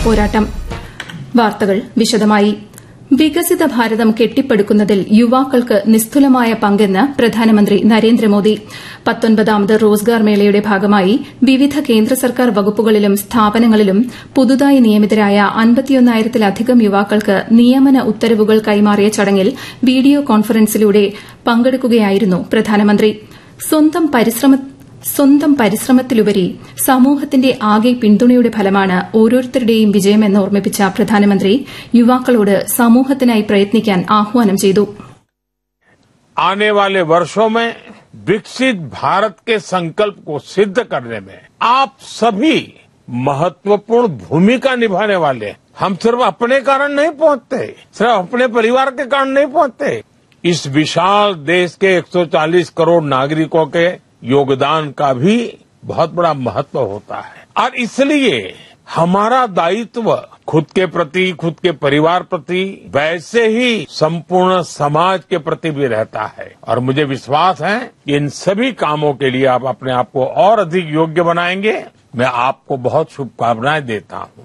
പോരാട്ടം വാർത്തകൾ വിശദമായി വികസിത ഭാരതം കെട്ടിപ്പടുക്കുന്നതിൽ യുവാക്കൾക്ക് നിസ്തുലമായ പങ്കെന്ന് പ്രധാനമന്ത്രി നരേന്ദ്രമോദി പത്തൊൻപതാമത് റോസ്ഗാർ മേളയുടെ ഭാഗമായി വിവിധ കേന്ദ്ര സർക്കാർ വകുപ്പുകളിലും സ്ഥാപനങ്ങളിലും പുതുതായി നിയമിതരായ അൻപത്തിയൊന്നായിരത്തിലധികം യുവാക്കൾക്ക് നിയമന ഉത്തരവുകൾ കൈമാറിയ ചടങ്ങിൽ വീഡിയോ കോൺഫറൻസിലൂടെ പങ്കെടുക്കുകയായിരുന്നു പ്രധാനമന്ത്രി സ്വന്തം പരിശ്രമ സ്വന്തം പരിശ്രമത്തിലുപരി സമൂഹത്തിന്റെ ആകെ പിന്തുണയുടെ ഫലമാണ് ഓരോരുത്തരുടെയും വിജയമെന്ന് ഓർമ്മിപ്പിച്ച പ്രധാനമന്ത്രി യുവാക്കളോട് സമൂഹത്തിനായി പ്രയത്നിക്കാൻ ആഹ്വാനം ചെയ്തു आने वाले वर्षों में विकसित भारत के संकल्प को सिद्ध करने में आप सभी महत्वपूर्ण भूमिका निभाने वाले हैं हम सिर्फ अपने कारण नहीं पहुंचते सिर्फ अपने परिवार के कारण नहीं पहुंचते इस विशाल देश के 140 करोड़ नागरिकों के योगदान का भी बहुत बड़ा महत्व होता है और इसलिए हमारा दायित्व खुद के प्रति खुद के परिवार प्रति वैसे ही संपूर्ण समाज के प्रति भी रहता है और मुझे विश्वास है कि इन सभी कामों के लिए आप अपने आप को और अधिक योग्य बनाएंगे मैं आपको बहुत शुभकामनाएं देता हूं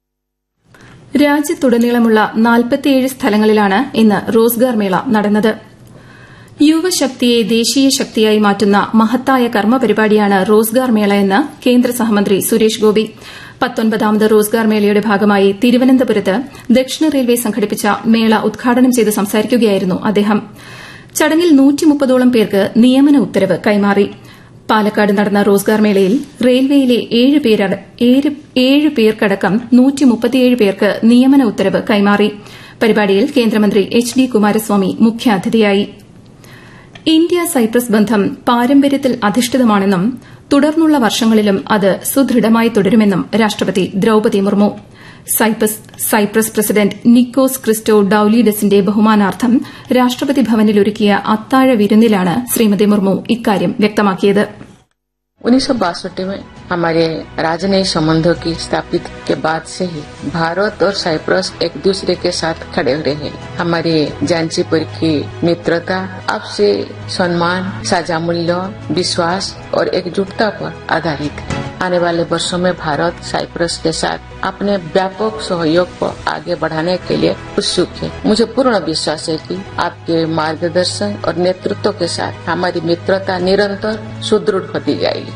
രാജ്യത്തുടനീളമുള്ള നാൽപ്പത്തിയേഴ് സ്ഥലങ്ങളിലാണ് ഇന്ന് റോസ്ഗാർ മേള നടന്നത് യുവശക്തിയെ ദേശീയ ശക്തിയായി മാറ്റുന്ന മഹത്തായ കർമ്മപരിപാടിയാണ് റോസ്ഗാർ മേള എന്ന് കേന്ദ്ര സഹമന്ത്രി സുരേഷ് ഗോപി പത്തൊൻപതാമത് റോസ്ഗാർ മേളയുടെ ഭാഗമായി തിരുവനന്തപുരത്ത് ദക്ഷിണ റെയിൽവേ സംഘടിപ്പിച്ച മേള ഉദ്ഘാടനം ചെയ്ത് സംസാരിക്കുകയായിരുന്നു അദ്ദേഹം ചടങ്ങിൽ നൂറ്റിമുപ്പതോളം പേർക്ക് നിയമന ഉത്തരവ് കൈമാറി പാലക്കാട് നടന്ന റോസ്ഗാർ മേളയിൽ റെയിൽവേയിലെ ഏഴ് പേർക്കടക്കം നൂറ്റിമുപ്പത്തിയേഴ് പേർക്ക് നിയമന ഉത്തരവ് കൈമാറി പരിപാടിയിൽ കേന്ദ്രമന്ത്രി എച്ച് ഡി കുമാരസ്വാമി മുഖ്യാതിഥിയായി ഇന്ത്യ സൈപ്രസ് ബന്ധം പാരമ്പര്യത്തിൽ അധിഷ്ഠിതമാണെന്നും തുടർന്നുള്ള വർഷങ്ങളിലും അത് സുദൃഢമായി തുടരുമെന്നും രാഷ്ട്രപതി Droupadi Murmu Cyprus president Nikos ക്രിസ്റ്റോ ഡൌലീഡസിന്റെ ബഹുമാനാർത്ഥം രാഷ്ട്രപതി ഭവനിൽ ഒരുക്കിയ അത്താഴ വിരുന്നിലാണ് ശ്രീമതി മുർമു ഇക്കാര്യം വ്യക്തമാക്കിയത് उन्नीस सौ बासठ में हमारे राजनयिक संबंधों की स्थापित के बाद से ही भारत और साइप्रस एक दूसरे के साथ खड़े हुए हैं हमारे जानचीपुर की मित्रता आपसे सम्मान साझा मूल्य विश्वास और एकजुटता पर आधारित है आने वाले वर्षों में भारत साइप्रस के साथ अपने व्यापक सहयोग को आगे बढ़ाने के लिए उत्सुक है मुझे पूर्ण विश्वास है कि आपके मार्गदर्शन और नेतृत्व के साथ हमारी मित्रता निरंतर सुदृढ़ होती जाएगी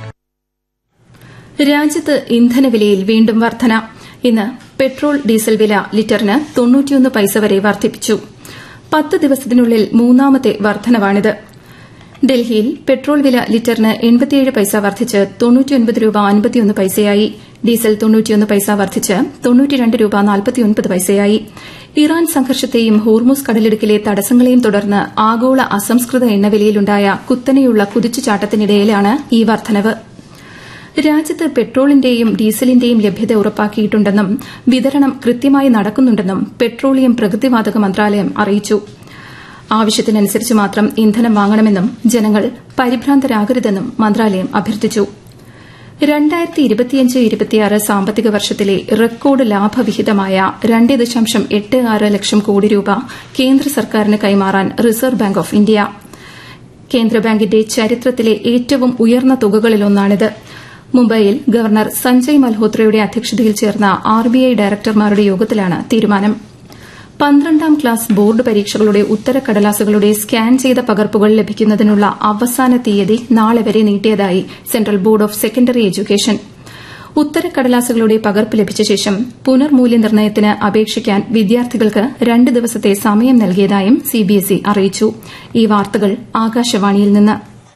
രാജ്യത്ത് ഇന്ധനവിലയിൽ വീണ്ടും വർധന ഇന്ന് പെട്രോൾ ഡീസൽ വില ലിറ്ററിന് തൊണ്ണൂറ്റിയൊന്ന് പൈസ വരെ വർദ്ധിപ്പിച്ചു പത്ത് ദിവസത്തിനുള്ളിൽ മൂന്നാമത്തെ വർധനവാണിത് ഡൽഹിയിൽ പെട്രോൾ വില ലിറ്ററിന് എൺപത്തിയേഴ് പൈസ വർദ്ധിച്ച് തൊണ്ണൂറ്റിയൊൻപത് രൂപ അൻപത്തിയൊന്ന് പൈസയായി ഡീസൽ തൊണ്ണൂറ്റിയൊന്ന് പൈസ വർദ്ധിച്ച് തൊണ്ണൂറ്റിരണ്ട് രൂപ നാൽപ്പത്തിയൊൻപത് പൈസയായി ഇറാൻ സംഘർഷത്തെയും ഹോർമുസ് കടലിടുക്കിലെ തടസ്സങ്ങളെയും തുടർന്ന് ആഗോള അസംസ്കൃത എണ്ണവിലയിലുണ്ടായ കുത്തനെയുള്ള കുതിച്ചുചാട്ടത്തിനിടയിലാണ് ഈ വർധനവ് രാജ്യത്ത് പെട്രോളിന്റെയും ഡീസലിന്റെയും ലഭ്യത ഉറപ്പാക്കിയിട്ടുണ്ടെന്നും വിതരണം കൃത്യമായി നടക്കുന്നുണ്ടെന്നും പെട്രോളിയം പ്രകൃതിവാതക മന്ത്രാലയം അറിയിച്ചു ആവശ്യത്തിനനുസരിച്ച് മാത്രം ഇന്ധനം വാങ്ങണമെന്നും ജനങ്ങൾ പരിഭ്രാന്തരാകരുതെന്നും മന്ത്രാലയം അഭ്യർത്ഥിച്ചു രണ്ടായിരത്തി ഇരുപത്തിയഞ്ച് ഇരുപത്തിയാറ് സാമ്പത്തിക വർഷത്തിലെ റെക്കോർഡ് ലാഭവിഹിതമായ രണ്ട് ദശാംശം എട്ട് ആറ് ലക്ഷം കോടി രൂപ കേന്ദ്ര സർക്കാരിന് കൈമാറാൻ റിസർവ് ബാങ്ക് ഓഫ് ഇന്ത്യ കേന്ദ്ര ബാങ്കിന്റെ ചരിത്രത്തിലെ ഏറ്റവും ഉയർന്ന തുകകളിലൊന്നാണിത് മുംബൈയിൽ ഗവർണർ സഞ്ജയ് മൽഹോത്രയുടെ അധ്യക്ഷതയിൽ ചേർന്ന ആർബിഐ ഡയറക്ടർമാരുടെ യോഗത്തിലാണ് തീരുമാനം പന്ത്രണ്ടാം ക്ലാസ് ബോർഡ് പരീക്ഷകളുടെ ഉത്തരക്കടലാസുകളുടെ സ്കാൻ ചെയ്ത പകർപ്പുകൾ ലഭിക്കുന്നതിനുള്ള അവസാന തീയതി നാളെ വരെ നീട്ടിയതായി central board of secondary education ഉത്തരക്കടലാസുകളുടെ പകർപ്പ് ലഭിച്ച ശേഷം പുനർമൂല്യനിർണ്ണയത്തിന് അപേക്ഷിക്കാൻ വിദ്യാർത്ഥികൾക്ക് രണ്ട് ദിവസത്തെ സമയം നൽകിയതായും സിബിഎസ്ഇ അറിയിച്ചു ഈ വാർത്തകൾ ആകാശവാണിയിൽ നിന്ന്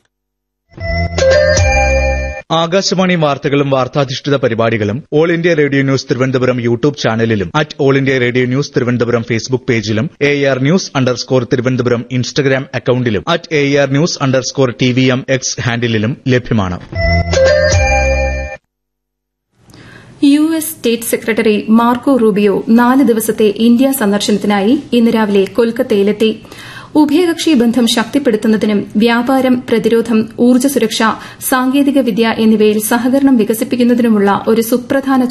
ആകാശവാണി വാർത്തകളും വാർത്താധിഷ്ഠിത പരിപാടികളും all India radio news Thiruvananthapuram YouTube ചാനലിലും at all India radio news Thiruvananthapuram Facebook പേജിലും A R news underscore Thiruvananthapuram Instagram അക്കൌണ്ടിലും at A R news underscore T V M X ഹാൻഡിലും ലഭ്യമാണ് U S state secretary Marco Rubio നാല് ദിവസത്തെ India സന്ദർശനത്തിനായി ഇന്ന് രാവിലെ കൊൽക്കത്തയിലെത്തി ഉഭയകക്ഷി ബന്ധം ശക്തിപ്പെടുത്തുന്നതിനും വ്യാപാരം പ്രതിരോധം ഊർജ്ജ സുരക്ഷ സാങ്കേതികവിദ്യ എന്നിവയിൽ സഹകരണം വികസിപ്പിക്കുന്നതിനുമുള്ള ഒരു സുപ്രധാന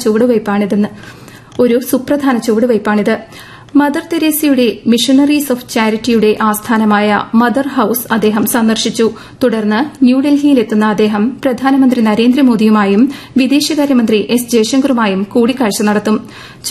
ചുവടുവയ്പ്പാണിത് മദർ തെരേസയുടെ മിഷണറീസ് ഓഫ് ചാരിറ്റിയുടെ ആസ്ഥാനമായ മദർ ഹൌസ് അദ്ദേഹം സന്ദർശിച്ചു തുടർന്ന് ന്യൂഡൽഹിയിലെത്തുന്ന അദ്ദേഹം പ്രധാനമന്ത്രി നരേന്ദ്രമോദിയുമായും വിദേശകാര്യമന്ത്രി എസ് ജയശങ്കറുമായും കൂടിക്കാഴ്ച നടത്തും